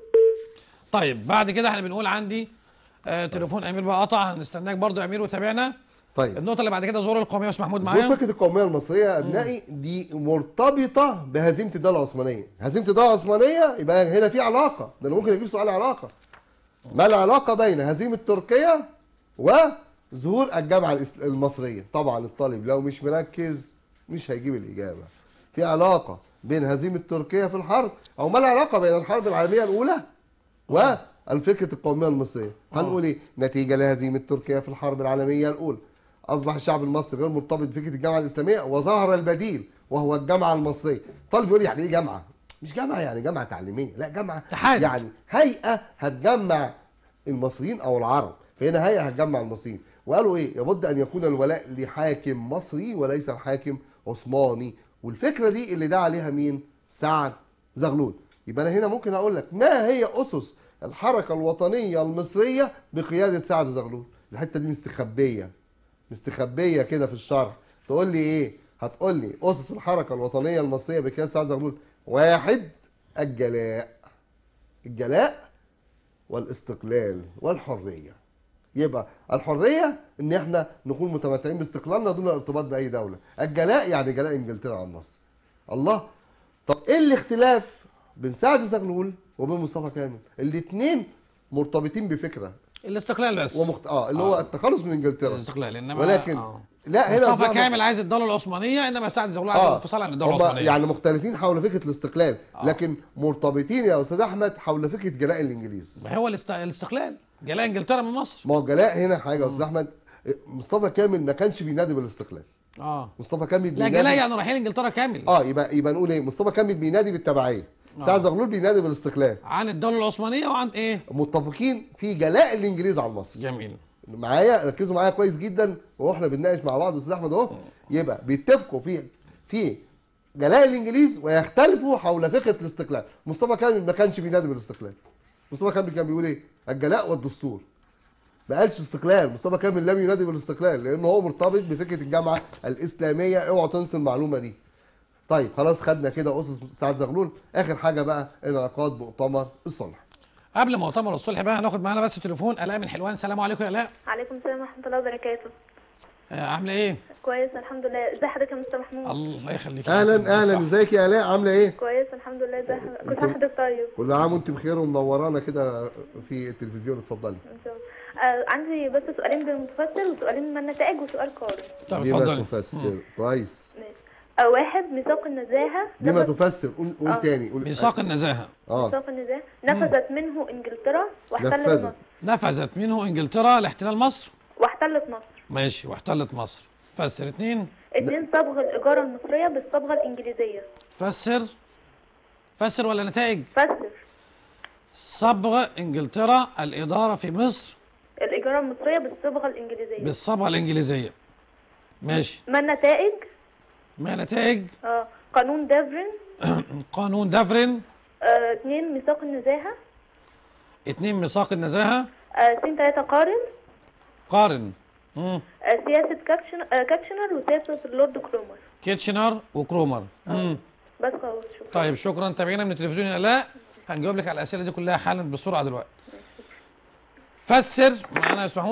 Speaker 1: طيب بعد كده احنا بنقول عندي آه تليفون امير بقى قطع هنستناك برضو يا امير وتابعنا
Speaker 2: طيب
Speaker 1: النقطه اللي بعد كده ظهور القوميه يا استاذ محمود
Speaker 2: ظهور
Speaker 1: معايا
Speaker 2: فكره القوميه المصريه يا ابنائي دي مرتبطه بهزيمه الدوله العثمانيه هزيمه الدوله العثمانيه يبقى هنا في علاقه ده انا ممكن اجيب سؤال علاقه ما العلاقه بين هزيمه تركيا وظهور الجامعه الإس- المصريه طبعا الطالب لو مش مركز مش هيجيب الاجابه في علاقه بين هزيمه تركيا في الحرب او ما العلاقه بين الحرب العالميه الاولى والفكره القوميه المصريه هنقول ايه نتيجه لهزيمه تركيا في الحرب العالميه الاولى اصبح الشعب المصري غير مرتبط بفكره الجامعه الاسلاميه وظهر البديل وهو الجامعه المصريه طالب يقول لي يعني ايه جامعه مش جامعه يعني جامعه تعليميه لا جامعه
Speaker 1: اتحاد.
Speaker 2: يعني هيئه هتجمع المصريين او العرب فهنا هيئه هتجمع المصريين وقالوا ايه لابد ان يكون الولاء لحاكم مصري وليس الحاكم عثماني والفكره دي اللي دعا عليها مين سعد زغلول يبقى انا هنا ممكن اقول لك ما هي اسس الحركه الوطنيه المصريه بقياده سعد زغلول الحته دي مستخبيه مستخبيه كده في الشرح تقول لي ايه هتقول لي اسس الحركه الوطنيه المصريه بقياده سعد زغلول واحد الجلاء الجلاء والاستقلال والحريه يبقى الحريه ان احنا نكون متمتعين باستقلالنا دون الارتباط باي دوله الجلاء يعني جلاء انجلترا عن مصر الله طب ايه الاختلاف بين سعد زغلول وبين مصطفى كامل الاثنين مرتبطين بفكره
Speaker 1: الاستقلال بس
Speaker 2: ومخت... اه اللي هو
Speaker 1: آه.
Speaker 2: التخلص من انجلترا
Speaker 1: الاستقلال انما
Speaker 2: ولكن
Speaker 1: آه.
Speaker 2: لا هنا
Speaker 1: مصطفى
Speaker 2: زعم-
Speaker 1: كامل عايز الدوله العثمانيه انما سعد زغلول عايز
Speaker 2: اه
Speaker 1: الانفصال عن الدوله
Speaker 2: هم
Speaker 1: العثمانيه
Speaker 2: يعني مختلفين حول فكره الاستقلال
Speaker 1: آه.
Speaker 2: لكن مرتبطين يا استاذ احمد حول فكره جلاء الانجليز
Speaker 1: ما هو الاست... الاستقلال جلاء انجلترا من مصر
Speaker 2: ما هو جلاء هنا حاجه يا استاذ احمد مصطفى كامل ما كانش بينادي بالاستقلال
Speaker 1: اه
Speaker 2: مصطفى كامل
Speaker 1: لا
Speaker 2: بينادي
Speaker 1: جلاء يعني رايحين انجلترا كامل
Speaker 2: اه يبقى يبقى نقول ايه مصطفى كامل بينادي بالتبعيه
Speaker 1: آه.
Speaker 2: سعد زغلول بينادي بالاستقلال
Speaker 1: عن الدوله العثمانيه وعن ايه
Speaker 2: متفقين في جلاء الانجليز عن مصر
Speaker 1: جميل
Speaker 2: معايا ركزوا معايا كويس جدا واحنا بنناقش مع بعض استاذ احمد اهو يبقى بيتفقوا في في جلاء الانجليز ويختلفوا حول فكره الاستقلال مصطفى كامل ما كانش بينادي بالاستقلال مصطفى كامل كان بيقول ايه الجلاء والدستور ما قالش استقلال مصطفى كامل لم ينادي بالاستقلال لان هو مرتبط بفكره الجامعه الاسلاميه اوعوا تنسوا المعلومه دي طيب خلاص خدنا كده اسس سعد زغلول اخر حاجه بقى انعقاد مؤتمر الصلح
Speaker 1: قبل مؤتمر الصلح بقى هناخد معانا بس تليفون الاء من حلوان السلام عليكم يا الاء
Speaker 4: عليكم السلام ورحمة الله وبركاته
Speaker 1: آه، عامله ايه
Speaker 4: كويس الحمد لله ازي حضرتك يا مستر محمود
Speaker 1: الله يخليك
Speaker 2: اهلا اهلا
Speaker 1: صح.
Speaker 2: ازيك يا الاء عامله ايه
Speaker 4: كويس الحمد لله ازي حضرتك كل سنة وحضرتك طيب
Speaker 2: كل عام وانت بخير ومنورانا كده في التلفزيون اتفضلي
Speaker 4: ان شاء الله آه عندي بس سؤالين بالمتفسر وسؤالين من النتائج وسؤال قارئ
Speaker 1: طب
Speaker 2: بما
Speaker 1: اتفضلي
Speaker 2: تفسر كويس
Speaker 4: ماشي آه واحد ميثاق النزاهة
Speaker 2: بما
Speaker 4: نفذ-
Speaker 2: تفسر قول قول
Speaker 4: آه.
Speaker 2: تاني قول
Speaker 1: ميثاق النزاهه
Speaker 2: اه
Speaker 4: ميثاق النزاهة نفذت منه انجلترا واحتلت
Speaker 2: نفذت.
Speaker 4: مصر
Speaker 1: نفذت منه انجلترا لاحتلال مصر
Speaker 4: واحتلت مصر
Speaker 1: ماشي واحتلت مصر فسر اتنين
Speaker 4: اتنين صبغ الإيجار المصرية بالصبغة الإنجليزية
Speaker 1: فسر فسر ولا نتائج
Speaker 4: فسر
Speaker 1: صبغ انجلترا الاداره في مصر
Speaker 4: الإيجار المصرية بالصبغة الإنجليزية
Speaker 1: بالصبغه الانجليزيه ماشي
Speaker 4: ما النتائج؟
Speaker 1: ما نتائج
Speaker 4: آه قانون دافرين
Speaker 1: قانون دافرين
Speaker 4: آه اتنين ميثاق النزاهة
Speaker 1: اتنين ميثاق النزاهه
Speaker 4: آه سين تلاتة قارن
Speaker 1: قارن مم.
Speaker 4: آه سياسة كاتشن- آه كاتشنر وسياسة اللورد كرومر
Speaker 1: كيتشنر وكرومر مم.
Speaker 4: بس خلاص شكرا
Speaker 1: طيب شكرا تابعينا من التلفزيون يا الاء هنجاوب لك على الاسئله دي كلها حالا بسرعه دلوقتي فسر معانا يسمحون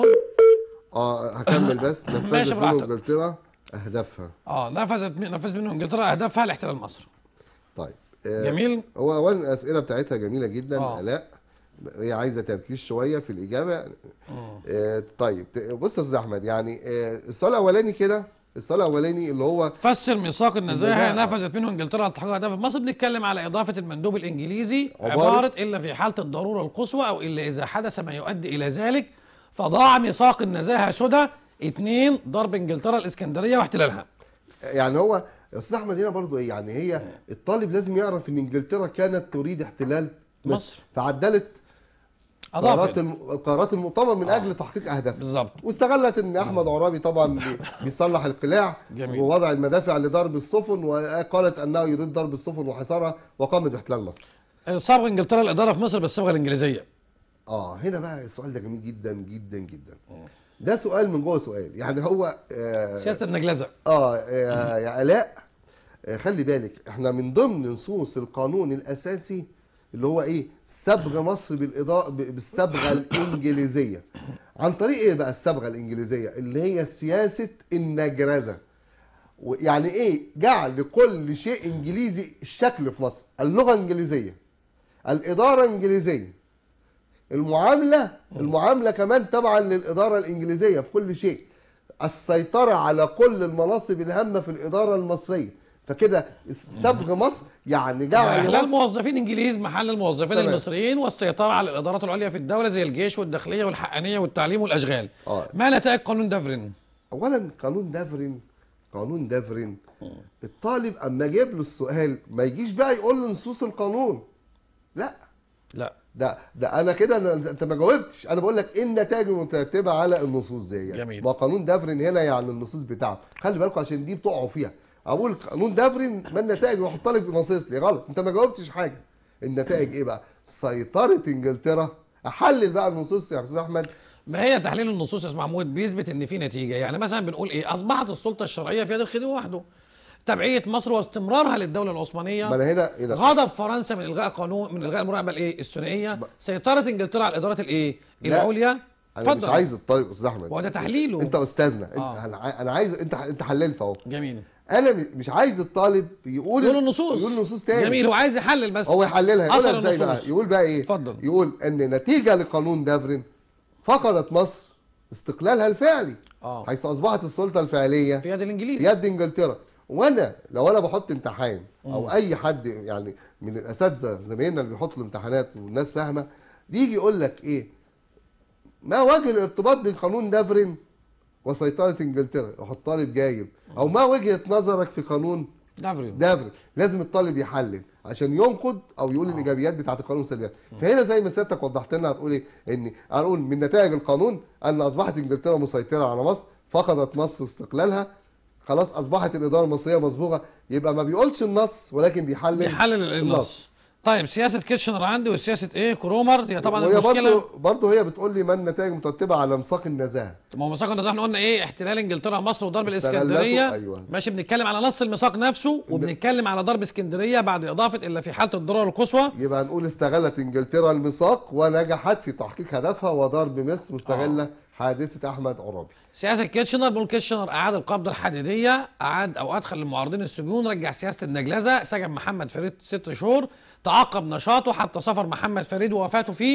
Speaker 2: اه هكمل بس
Speaker 1: ماشي
Speaker 2: نفذت منه
Speaker 1: براحتك.
Speaker 2: انجلترا اهدافها
Speaker 1: اه نفذت نفذت منه انجلترا اهدافها لاحتلال مصر
Speaker 2: طيب آه،
Speaker 1: جميل
Speaker 2: هو اولا الاسئله بتاعتها جميله جدا
Speaker 1: آه.
Speaker 2: الاء هي عايزه تركيز شويه في الاجابه
Speaker 1: مم.
Speaker 2: آه، طيب ت- بص يا استاذ احمد يعني آه، السؤال الاولاني كده السؤال الاولاني اللي هو
Speaker 1: فسر ميثاق النزاهه
Speaker 2: النزاهة.
Speaker 1: نفذت منه انجلترا لتحقيق اهداف مصر بنتكلم على اضافه المندوب الانجليزي
Speaker 2: عبارة-
Speaker 1: عباره الا في حاله الضروره القصوى او الا اذا حدث ما يؤدي الى ذلك فضاع ميثاق النزاهه سدى اثنين ضرب انجلترا الاسكندريه واحتلالها
Speaker 2: يعني هو يا استاذ احمد هنا برضو ايه يعني هي الطالب لازم يعرف ان انجلترا كانت تريد احتلال
Speaker 1: مصر.
Speaker 2: مصر فعدلت قرارات
Speaker 1: اضافت
Speaker 2: الم- قرارات المؤتمر من
Speaker 1: آه.
Speaker 2: اجل تحقيق اهدافها
Speaker 1: بالظبط
Speaker 2: واستغلت ان احمد عرابي طبعا بي- بيصلح القلاع
Speaker 1: جميل.
Speaker 2: ووضع المدافع لضرب السفن وقالت انه يريد ضرب السفن وحصارها وقامت باحتلال مصر.
Speaker 1: صبغ انجلترا الاداره في مصر بالصبغه الانجليزيه
Speaker 2: اه هنا بقى السؤال ده جميل جدا جدا جدا. ده سؤال من جوه سؤال يعني هو آه
Speaker 1: سياسه النجلزه
Speaker 2: اه يا يا الاء آه، خلي بالك احنا من ضمن نصوص القانون الاساسي اللي هو ايه صبغ مصر بالاضاءه بالصبغه الانجليزيه عن طريق ايه بقى الصبغه الانجليزيه اللي هي سياسه النجرزه يعني ايه جعل كل شيء انجليزي الشكل في مصر اللغه انجليزيه الاداره انجليزيه المعامله المعامله كمان تبعا للاداره الانجليزيه في كل شيء السيطرة على كل المناصب الهامة في الإدارة المصرية فكده صبغ مصر يعني جعل
Speaker 1: احلال
Speaker 2: مصر
Speaker 1: موظفين انجليز محل الموظفين
Speaker 2: تمام.
Speaker 1: المصريين والسيطره على الادارات العليا في الدوله زي الجيش والداخليه والحقانيه والتعليم والاشغال
Speaker 2: آه.
Speaker 1: ما نتائج قانون دافرين
Speaker 2: أولا قانون دافرين قانون دافرين الطالب أما جاب له السؤال ما يجيش بقى يقول له نصوص القانون لا
Speaker 1: لا
Speaker 2: ده ده انا كده أنا- انت ما جاوبتش انا بقول لك ايه النتائج المترتبه على النصوص دي
Speaker 1: جميل.
Speaker 2: ما قانون دافرين هنا يعني النصوص بتاعته خلي بالكم عشان دي بتقعوا فيها اقول قانون دافرين ما النتائج واحط لك نصيص لي غلط انت ما جاوبتش حاجه النتائج ايه بقى سيطره انجلترا احلل بقى النصوص يا استاذ احمد
Speaker 1: ما هي تحليل النصوص يا استاذ محمود بيثبت ان في نتيجه يعني مثلا بنقول ايه اصبحت السلطه الشرعيه في يد الخديوي وحده تبعيه مصر واستمرارها للدوله العثمانيه
Speaker 2: ما انا هنا هنا
Speaker 1: غضب فرنسا من الغاء قانون من الغاء المراقبه الايه الثنائيه
Speaker 2: ب-
Speaker 1: سيطره انجلترا على الادارات الايه
Speaker 2: لا.
Speaker 1: العليا
Speaker 2: انا مش عايز الطالب يا استاذ احمد
Speaker 1: وده تحليله
Speaker 2: انت استاذنا انت
Speaker 1: آه.
Speaker 2: انا عاي- انا عايز انت انت حللت اهو
Speaker 1: جميل
Speaker 2: انا م- مش عايز الطالب يقول
Speaker 1: يقول النصوص
Speaker 2: يقول النصوص تاني
Speaker 1: جميل هو عايز يحلل بس
Speaker 2: هو يحللها يقولها
Speaker 1: أثر
Speaker 2: ازاي بقى
Speaker 1: النصوص.
Speaker 2: يقول بقى ايه
Speaker 1: اتفضل.
Speaker 2: يقول ان نتيجه لقانون دافرين فقدت مصر استقلالها الفعلي
Speaker 1: اه
Speaker 2: حيث اصبحت السلطه الفعليه
Speaker 1: في يد الانجليز
Speaker 2: في يد انجلترا وانا لو انا بحط امتحان او اي حد يعني من الاساتذه زمايلنا اللي بيحطوا الامتحانات والناس فاهمه يجي يقول لك ايه ما وجه الارتباط بين قانون دافرين وسيطره انجلترا يروح الطالب جايب او ما وجهه نظرك في قانون
Speaker 1: دافرين
Speaker 2: دافرين لازم الطالب يحلل عشان ينقد او يقول الايجابيات بتاعه القانون سلبيات فهنا زي ما سيادتك وضحت لنا هتقول ايه ان هنقول من نتائج القانون ان اصبحت انجلترا مسيطره على مصر فقدت مصر استقلالها خلاص اصبحت الاداره المصريه مصبوغه يبقى ما بيقولش النص ولكن بيحلل
Speaker 1: بيحلل النص طيب سياسه كيتشنر عندي وسياسه ايه كرومر هي طبعا
Speaker 2: وهي
Speaker 1: المشكله
Speaker 2: برضه برضه هي بتقول لي ما النتائج المترتبه على مساق النزاهه
Speaker 1: ما هو ميثاق النزاهه احنا قلنا ايه احتلال انجلترا مصر وضرب
Speaker 2: استغلته،
Speaker 1: الاسكندريه
Speaker 2: أيوة.
Speaker 1: ماشي بنتكلم على نص الميثاق نفسه وبنتكلم على ضرب اسكندريه بعد اضافه الا في حاله الضروره القصوى
Speaker 2: يبقى نقول استغلت انجلترا الميثاق ونجحت في تحقيق هدفها وضرب مصر مستغله حادثه احمد عرابي
Speaker 1: سياسه كيتشنر بنقول كيتشنر اعاد القبضه الحديديه اعاد او ادخل المعارضين السجون رجع سياسه النجلزه سجن محمد فريد ست شهور تعاقب نشاطه حتى سفر محمد فريد ووفاته فيه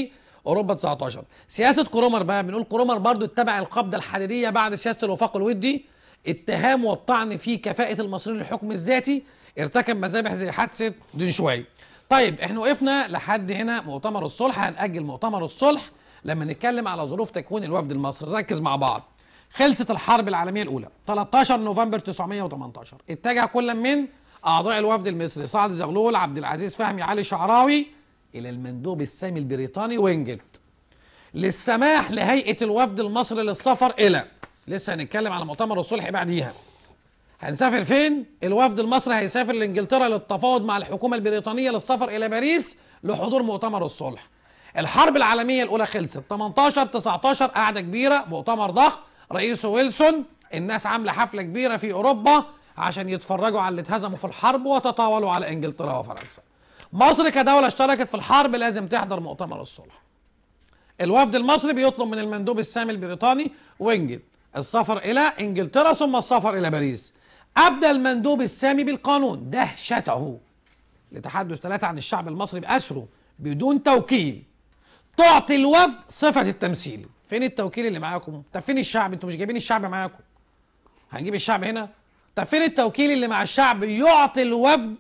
Speaker 1: اوروبا 19 سياسه كرومر بقى بنقول كرومر برضو اتبع القبضه الحديديه بعد سياسه الوفاق الودي اتهام والطعن في كفاءه المصريين للحكم الذاتي ارتكب مذابح زي حادثه دنشواي طيب احنا وقفنا لحد هنا مؤتمر الصلح هنأجل مؤتمر الصلح لما نتكلم على ظروف تكوين الوفد المصري نركز مع بعض خلصت الحرب العالمية الأولى 13 نوفمبر 918 اتجه كل من أعضاء الوفد المصري سعد زغلول عبد العزيز فهمي علي شعراوي إلى المندوب السامي البريطاني وينجت للسماح لهيئة الوفد المصري للسفر إلى لسه هنتكلم على مؤتمر الصلح بعديها هنسافر فين؟ الوفد المصري هيسافر لانجلترا للتفاوض مع الحكومه البريطانيه للسفر الى باريس لحضور مؤتمر الصلح. الحرب العالميه الاولى خلصت 18 19 قعده كبيره مؤتمر ضخم رئيسه ويلسون الناس عامله حفله كبيره في اوروبا عشان يتفرجوا على اللي اتهزموا في الحرب وتطاولوا على انجلترا وفرنسا. مصر كدوله اشتركت في الحرب لازم تحضر مؤتمر الصلح. الوفد المصري بيطلب من المندوب السامي البريطاني وينجت السفر الى انجلترا ثم السفر الى باريس. أبدى المندوب السامي بالقانون دهشته لتحدث ثلاثة عن الشعب المصري بأسره بدون توكيل تعطي الوفد صفة التمثيل فين التوكيل اللي معاكم طب فين الشعب انتوا مش جايبين الشعب معاكم هنجيب الشعب هنا طب فين التوكيل اللي مع الشعب يعطي الوفد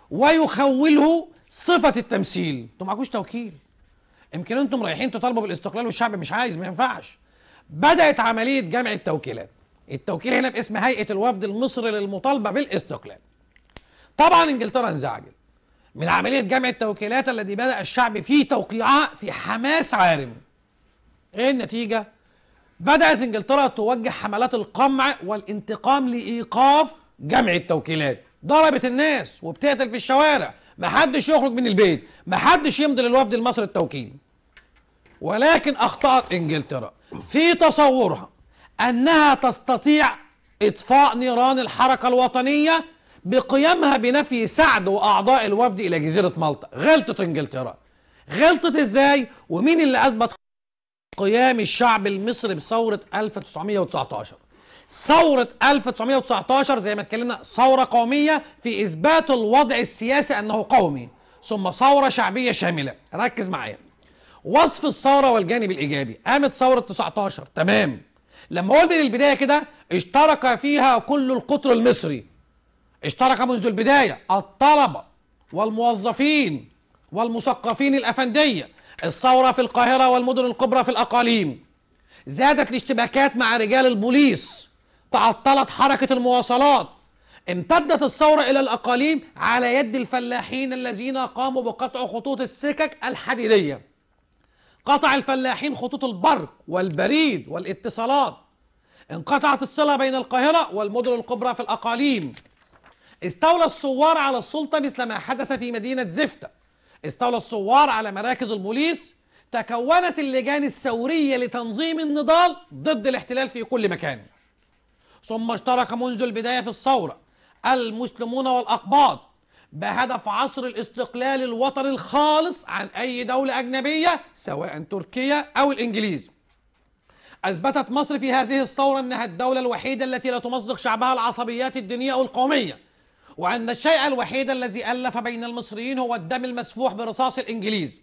Speaker 1: ويخوله صفة التمثيل انتوا معكوش توكيل يمكن انتم رايحين تطالبوا بالاستقلال والشعب مش عايز ما ينفعش بدأت عملية جمع التوكيلات التوكيل هنا باسم هيئة الوفد المصري للمطالبة بالاستقلال طبعا انجلترا انزعجت من عملية جمع التوكيلات الذي بدأ الشعب في توقيعها في حماس عارم ايه النتيجة بدأت انجلترا توجه حملات القمع والانتقام لإيقاف جمع التوكيلات ضربت الناس وبتقتل في الشوارع محدش يخرج من البيت محدش يمضي للوفد المصري التوكيل ولكن أخطأت انجلترا في تصورها انها تستطيع اطفاء نيران الحركه الوطنيه بقيامها بنفي سعد واعضاء الوفد الى جزيره مالطا غلطت انجلترا غلطت ازاي ومين اللي اثبت قيام الشعب المصري بثوره 1919 ثورة 1919 زي ما اتكلمنا ثورة قومية في إثبات الوضع السياسي أنه قومي ثم ثورة شعبية شاملة ركز معايا وصف الثورة والجانب الإيجابي قامت ثورة 19 تمام لما اقول من البدايه كده اشترك فيها كل القطر المصري اشترك منذ البدايه الطلبه والموظفين والمثقفين الافنديه الثوره في القاهره والمدن الكبرى في الاقاليم زادت الاشتباكات مع رجال البوليس تعطلت حركه المواصلات امتدت الثوره الى الاقاليم على يد الفلاحين الذين قاموا بقطع خطوط السكك الحديديه قطع الفلاحين خطوط البرق والبريد والاتصالات انقطعت الصلة بين القاهرة والمدن الكبرى في الأقاليم استولى الثوار على السلطة مثل ما حدث في مدينة زفتة استولى الثوار على مراكز البوليس تكونت اللجان الثورية لتنظيم النضال ضد الاحتلال في كل مكان ثم اشترك منذ البداية في الثورة المسلمون والأقباط بهدف عصر الاستقلال الوطني الخالص عن أي دولة أجنبية سواء تركيا أو الإنجليز أثبتت مصر في هذه الثورة أنها الدولة الوحيدة التي لا تمزق شعبها العصبيات الدينية أو القومية وأن الشيء الوحيد الذي ألف بين المصريين هو الدم المسفوح برصاص الإنجليز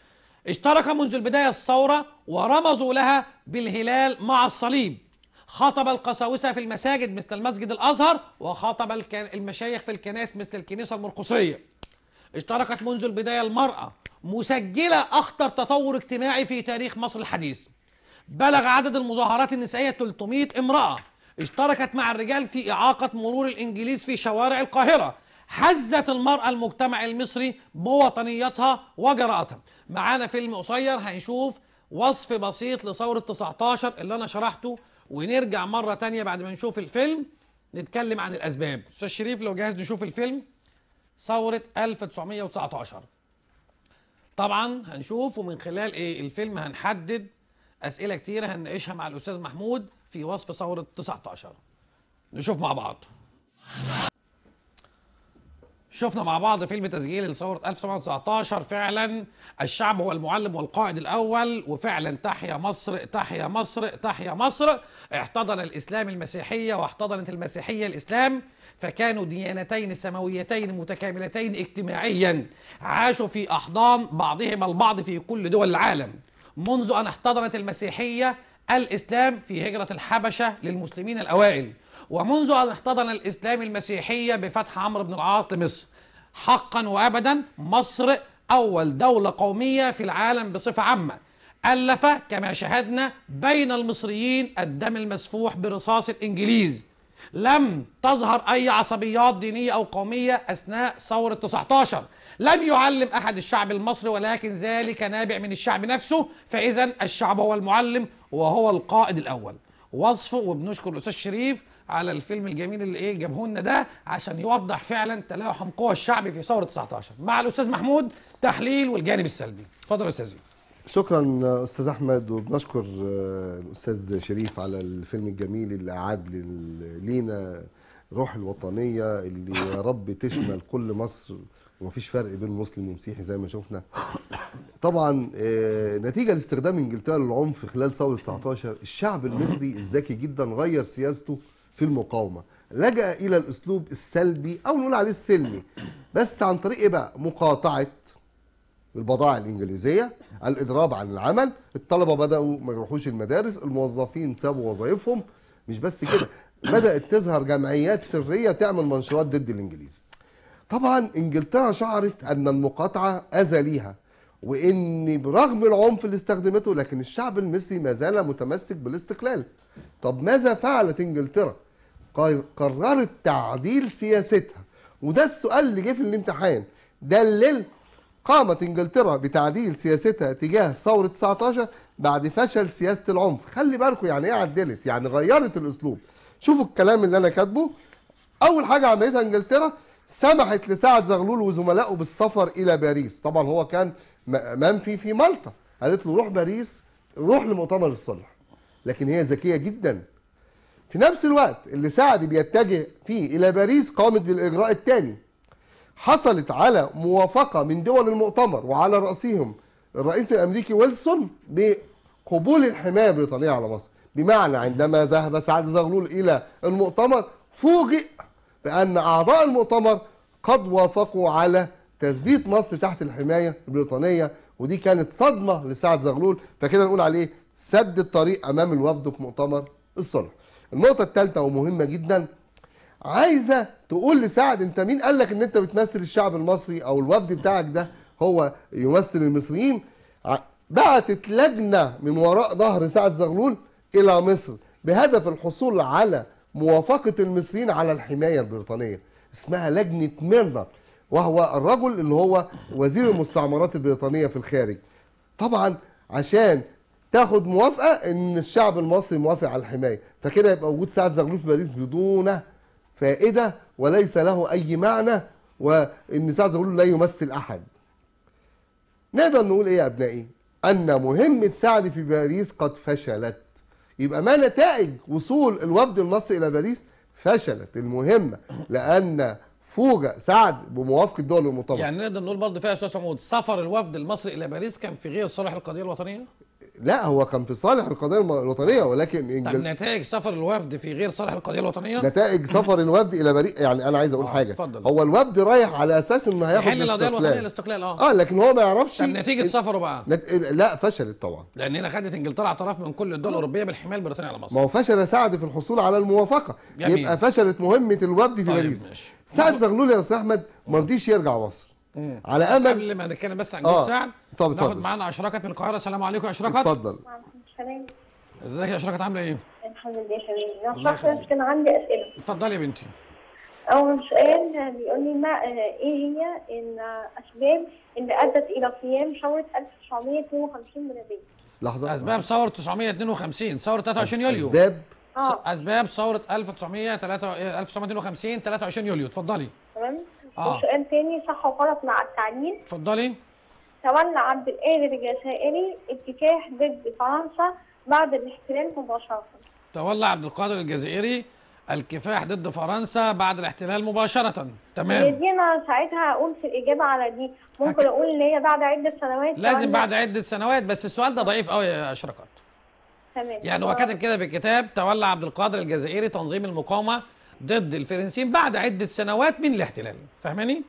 Speaker 1: اشترك منذ البداية الثورة ورمزوا لها بالهلال مع الصليب خاطب القساوسة في المساجد مثل المسجد الأزهر وخاطب الك- المشايخ في الكنائس مثل الكنيسة المرقسية اشتركت منذ البداية المرأة مسجلة أخطر تطور اجتماعي في تاريخ مصر الحديث بلغ عدد المظاهرات النسائية 300 امرأة اشتركت مع الرجال في إعاقة مرور الإنجليز في شوارع القاهرة حزت المرأة المجتمع المصري بوطنيتها وجرأتها معانا فيلم قصير هنشوف وصف بسيط لثورة 19 اللي أنا شرحته ونرجع مرة تانية بعد ما نشوف الفيلم نتكلم عن الأسباب أستاذ شريف لو جاهز نشوف الفيلم ثورة 1919 طبعا هنشوف ومن خلال ايه الفيلم هنحدد اسئله كتيره هنناقشها مع الاستاذ محمود في وصف ثوره 19 نشوف مع بعض شفنا مع بعض فيلم تسجيل لثورة 1919 فعلا الشعب هو المعلم والقائد الأول وفعلا تحيا مصر تحيا مصر تحيا مصر احتضن الإسلام المسيحية واحتضنت المسيحية الإسلام فكانوا ديانتين سماويتين متكاملتين اجتماعيا عاشوا في أحضان بعضهم البعض في كل دول العالم منذ أن احتضنت المسيحية الإسلام في هجرة الحبشة للمسلمين الأوائل ومنذ أن احتضن الإسلام المسيحية بفتح عمرو بن العاص لمصر حقا وأبدا مصر أول دولة قومية في العالم بصفة عامة ألف كما شاهدنا بين المصريين الدم المسفوح برصاص الإنجليز لم تظهر أي عصبيات دينية أو قومية أثناء ثورة 19 لم يعلم أحد الشعب المصري ولكن ذلك نابع من الشعب نفسه فإذا الشعب هو المعلم وهو القائد الأول وصفه وبنشكر الأستاذ شريف على الفيلم الجميل اللي ايه جابه لنا ده عشان يوضح فعلا تلاحم قوى الشعب في ثوره 19 مع الاستاذ محمود تحليل والجانب السلبي اتفضل يا استاذ
Speaker 2: شكرا استاذ احمد وبنشكر آه، الاستاذ شريف على الفيلم الجميل اللي اعاد لل- لينا روح الوطنيه اللي يا رب تشمل كل مصر ومفيش فرق بين مسلم ومسيحي زي ما شفنا طبعا آه، نتيجه لاستخدام انجلترا للعنف خلال ثوره 19 الشعب المصري الذكي جدا غير سياسته في المقاومه لجأ الى الاسلوب السلبي او نقول عليه السلمي بس عن طريق ايه بقى مقاطعه البضائع الإنجليزية الإضراب عن العمل الطلبة بدأوا ما يروحوش المدارس الموظفين سابوا وظائفهم مش بس كده بدأت تظهر جمعيات سرية تعمل منشورات ضد الإنجليز طبعا إنجلترا شعرت أن المقاطعة أذى ليها وإن برغم العنف اللي استخدمته لكن الشعب المصري ما زال متمسك بالاستقلال طب ماذا فعلت إنجلترا قر- قررت تعديل سياستها وده السؤال اللي جه في الامتحان دلل قامت انجلترا بتعديل سياستها تجاه ثورة 19 بعد فشل سياسة العنف خلي بالكم يعني ايه عدلت يعني غيرت الاسلوب شوفوا الكلام اللي انا كاتبه اول حاجة عملتها انجلترا سمحت لسعد زغلول وزملائه بالسفر الى باريس طبعا هو كان م- منفي في مالطا قالت له روح باريس روح لمؤتمر الصلح لكن هي ذكية جدا في نفس الوقت اللي سعد بيتجه فيه الى باريس قامت بالاجراء الثاني حصلت على موافقة من دول المؤتمر وعلى رأسهم الرئيس الأمريكي ويلسون بقبول الحماية البريطانية على مصر بمعنى عندما ذهب سعد زغلول إلى المؤتمر فوجئ بأن أعضاء المؤتمر قد وافقوا على تثبيت مصر تحت الحماية البريطانية ودي كانت صدمة لسعد زغلول فكده نقول عليه سد الطريق أمام الوفد في مؤتمر الصلح النقطة الثالثة ومهمة جدا عايزه تقول لسعد انت مين قال لك ان انت بتمثل الشعب المصري او الوفد بتاعك ده هو يمثل المصريين ع- بعتت لجنه من وراء ظهر سعد زغلول الى مصر بهدف الحصول على موافقه المصريين على الحمايه البريطانيه اسمها لجنه ميرنر وهو الرجل اللي هو وزير المستعمرات البريطانيه في الخارج طبعا عشان تاخد موافقه ان الشعب المصري موافق على الحمايه فكده يبقى وجود سعد زغلول في باريس بدون فائده وليس له اي معنى وان سعد زغلول لا يمثل احد نقدر نقول ايه يا ابنائي ان مهمه سعد في باريس قد فشلت يبقى ما نتائج وصول الوفد المصري الى باريس فشلت المهمه لان فوجئ سعد بموافقه دول المؤتمر
Speaker 1: يعني نقدر نقول برضه فيها يا استاذ محمود سفر الوفد المصري الى باريس كان في غير صالح القضيه الوطنيه
Speaker 2: لا هو كان في صالح القضيه الم- الوطنيه ولكن
Speaker 1: طب
Speaker 2: إنجل...
Speaker 1: نتائج سفر الوفد في غير صالح القضيه الوطنيه
Speaker 2: نتائج سفر الوفد الى باريس يعني انا عايز اقول
Speaker 1: آه،
Speaker 2: حاجه
Speaker 1: اتفضل.
Speaker 2: هو الوفد رايح على اساس انه هياخد
Speaker 1: يحل القضيه الوطنيه
Speaker 2: الاستقلال
Speaker 1: الاستقلال اه
Speaker 2: اه لكن هو ما يعرفش
Speaker 1: طب نتيجه سفره بقى
Speaker 2: نت... لا فشلت طبعا
Speaker 1: لان هنا خدت انجلترا اعتراف من كل الدول الاوروبيه بالحمايه البريطانيه على
Speaker 2: ما
Speaker 1: مصر
Speaker 2: هو فشل سعد في الحصول على الموافقه
Speaker 1: جميل.
Speaker 2: يبقى فشلت مهمه الوفد في
Speaker 1: طيب
Speaker 2: باريس
Speaker 1: ماشي
Speaker 2: سعد زغلول يا استاذ احمد ما رضيش يرجع مصر
Speaker 1: مم.
Speaker 2: على امل
Speaker 1: قبل ما نتكلم بس عن
Speaker 2: آه.
Speaker 1: جيل سعد
Speaker 2: طب
Speaker 1: ناخد
Speaker 2: اتفضل
Speaker 1: معانا اشراكت من القاهره السلام عليكم يا اشراكت
Speaker 2: اتفضل
Speaker 4: سلام
Speaker 1: ازيك يا اشراكت عامله ايه
Speaker 4: الحمد لله يا حبيبي لو
Speaker 1: الله
Speaker 4: سمحت
Speaker 1: يخليك.
Speaker 4: بس كان عندي اسئله
Speaker 1: اتفضلي يا بنتي
Speaker 4: اول سؤال بيقول لي ما آه، ايه هي الاسباب اللي ادت الى قيام ثوره 1952 ميلاديه
Speaker 2: لحظه
Speaker 1: اسباب ثوره 952 ثوره 23 يوليو
Speaker 2: اسباب
Speaker 4: اه
Speaker 1: اسباب ثوره 1953 1952 23 يوليو اتفضلي
Speaker 4: تمام
Speaker 1: آه.
Speaker 4: وسؤال تاني صح وغلط مع التعليل
Speaker 1: اتفضلي
Speaker 4: تولى عبد القادر الجزائري الكفاح ضد فرنسا بعد الاحتلال مباشره
Speaker 1: تولى عبد القادر الجزائري الكفاح ضد فرنسا بعد الاحتلال مباشره
Speaker 4: هي
Speaker 1: تمام
Speaker 4: دي انا ساعتها اقول في الاجابه على دي ممكن
Speaker 1: حك-
Speaker 4: اقول ان هي بعد عده سنوات
Speaker 1: لازم
Speaker 4: تولى-
Speaker 1: بعد عده سنوات بس السؤال ده ضعيف قوي يا اشراكت
Speaker 4: تمام
Speaker 1: يعني هو
Speaker 4: آه.
Speaker 1: كاتب كده في الكتاب تولى عبد القادر الجزائري تنظيم المقاومه ضد الفرنسيين بعد عده سنوات من الاحتلال فاهماني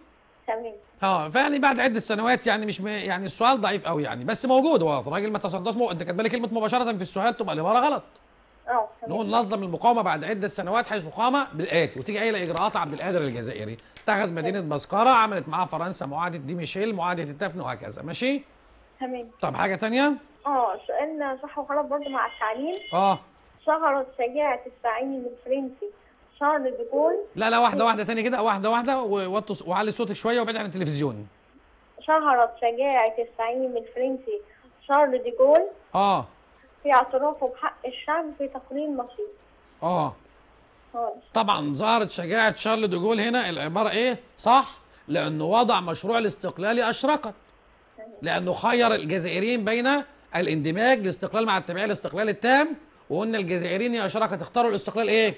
Speaker 4: تمام
Speaker 1: اه فيعني بعد عده سنوات يعني مش م... يعني السؤال ضعيف قوي يعني بس موجود هو الراجل ما تصداش مو... انت كاتبه لي كلمه مباشره في السؤال تبقى العباره غلط
Speaker 4: اه
Speaker 1: نقول
Speaker 4: تمام
Speaker 1: نظم المقاومه بعد عده سنوات حيث قام بالاتي وتيجي قايله اجراءات عبد القادر الجزائري اتخذ مدينه بسقاره عملت معاها فرنسا معاهده دي ميشيل معاهده التفن وهكذا ماشي
Speaker 4: تمام
Speaker 1: طب حاجه تانية
Speaker 4: اه سؤال صح وغلط برضه مع التعليم
Speaker 1: اه
Speaker 4: شهرت شجاعة الزعيم الفرنسي شارل ديغول
Speaker 1: لا لا واحده واحده تاني كده واحده واحده ووطي ص- وعلي صوتك شويه وابعد عن التلفزيون
Speaker 4: شهرت شجاعة الزعيم الفرنسي شارل ديغول
Speaker 1: اه
Speaker 4: في اعترافه بحق الشعب في تقرير مصير
Speaker 1: اه
Speaker 4: خالص
Speaker 1: طبعا ظهرت شجاعه شارل دوجول هنا العباره ايه صح لانه وضع مشروع الاستقلال اشرقت لانه خير الجزائريين بين الاندماج الاستقلال مع التبعيه الاستقلال التام وقلنا الجزائريين يا اشرقت اختاروا الاستقلال ايه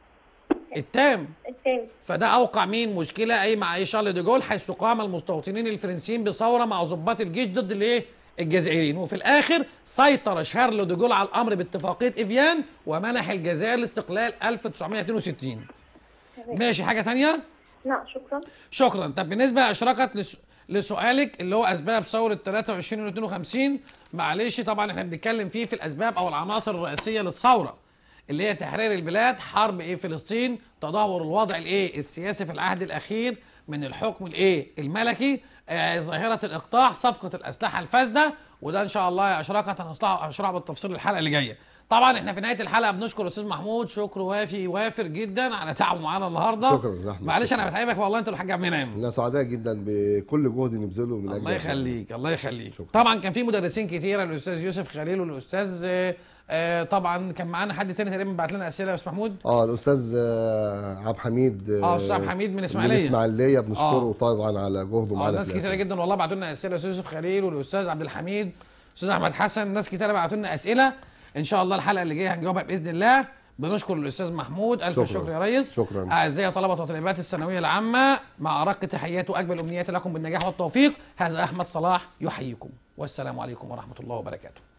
Speaker 1: التام
Speaker 4: التاني
Speaker 1: فده اوقع مين مشكله اي مع ايه شارل دوجول حيث قام المستوطنين الفرنسيين بثوره مع ضباط الجيش ضد الايه الجزائريين وفي الاخر سيطر شارل دوجول على الامر باتفاقيه ايفيان ومنح الجزائر الاستقلال 1962
Speaker 4: تمام
Speaker 1: ماشي حاجه تانية
Speaker 4: لا شكرا
Speaker 1: شكرا طب بالنسبه اشرقت لس... لسؤالك اللي هو اسباب ثوره 23 و 52 معلش طبعا احنا بنتكلم فيه في الاسباب او العناصر الرئيسيه للثوره اللي هي تحرير البلاد حرب ايه فلسطين تدهور الوضع الايه السياسي في العهد الاخير من الحكم الايه الملكي آه ظاهره الاقطاع صفقه الاسلحه الفاسده وده ان شاء الله يا اشرقت هنصلحه اشرح بالتفصيل الحلقه اللي جايه طبعا احنا في نهايه الحلقه بنشكر الاستاذ محمود شكر وافي وافر جدا على تعبه معانا النهارده
Speaker 2: شكرا يا احمد
Speaker 1: معلش انا بتعبك والله انت الحاج عبد المنعم
Speaker 2: احنا سعداء جدا بكل جهد نبذله من اجل
Speaker 1: الله يخليك الله يخليك
Speaker 2: شكرا.
Speaker 1: طبعا كان في مدرسين كتيره الاستاذ يوسف خليل والاستاذ آه، آه، طبعا كان معانا حد تاني تقريبا بعت لنا اسئله يا استاذ محمود
Speaker 2: اه الاستاذ آه، عبد الحميد
Speaker 1: اه استاذ عبد الحميد من اسماعيليه
Speaker 2: اسماعيليه بنشكره
Speaker 1: آه.
Speaker 2: طبعا على جهده
Speaker 1: اه
Speaker 2: معانا
Speaker 1: ناس
Speaker 2: في
Speaker 1: كتيره
Speaker 2: الأسئلة.
Speaker 1: جدا والله بعتوا لنا اسئله الاستاذ يوسف خليل والاستاذ عبد الحميد الاستاذ احمد حسن ناس كتيره بعتوا لنا اسئله ان شاء الله الحلقه اللي جايه هنجاوبها باذن الله بنشكر الاستاذ محمود الف
Speaker 2: شكرا.
Speaker 1: شكر يا ريس
Speaker 2: شكرا
Speaker 1: اعزائي طلبه وطالبات الثانويه العامه مع ارق تحيات واجمل امنياتي لكم بالنجاح والتوفيق هذا احمد صلاح يحييكم والسلام عليكم ورحمه الله وبركاته